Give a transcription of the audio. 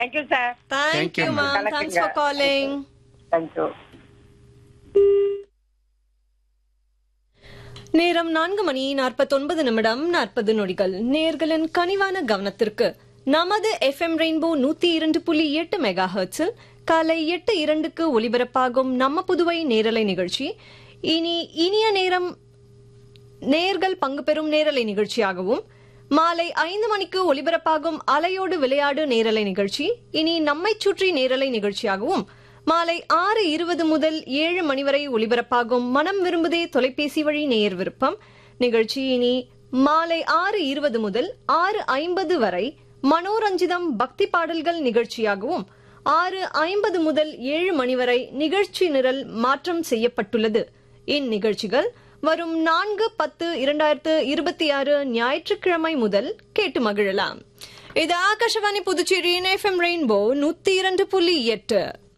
Thank you sir Thank Thank you, you, ma'am. ma'am. Thanks for calling. Thank you நேரம் நான்கு மணி நாற்பத்தொன்பது நிமிடம் நாற்பது நொடிகள் நேர்களின் கனிவான கவனத்திற்கு நமது எஃப்எம் ரெயின்போ நூத்தி இரண்டு புள்ளி எட்டு மெகா ஹெர்ட்ஸில் காலை எட்டு இரண்டுக்கு ஒலிபரப்பாகும் நம்ம புதுவை நேரலை நிகழ்ச்சி இனி இனிய நேரம் நேர்கள் பங்கு பெறும் நேரலை நிகழ்ச்சியாகவும் மாலை ஐந்து மணிக்கு ஒலிபரப்பாகும் அலையோடு விளையாடு நேரலை நிகழ்ச்சி இனி நம்மைச் சுற்றி நேரலை நிகழ்ச்சியாகவும் மாலை ஆறு இருபது முதல் ஏழு மணி வரை ஒலிபரப்பாகும் மனம் விரும்புதே தொலைபேசி வழி நேயர் விருப்பம் நிகழ்ச்சி இனி மாலை ஆறு இருபது முதல் ஆறு ஐம்பது வரை மனோரஞ்சிதம் பக்தி பாடல்கள் நிகழ்ச்சியாகவும் ஆறு ஐம்பது முதல் ஏழு மணி வரை நிகழ்ச்சி நிரல் மாற்றம் செய்யப்பட்டுள்ளது இந்நிகழ்ச்சிகள் வரும் நான்கு பத்து இரண்டாயிரத்து இருபத்தி ஆறு ஞாயிற்றுக்கிழமை முதல் கேட்டு மகிழலாம் இது ஆகாஷவாணி புதுச்சேரியின் எஃப்எம் ரெயின்போ நூத்தி இரண்டு புள்ளி எட்டு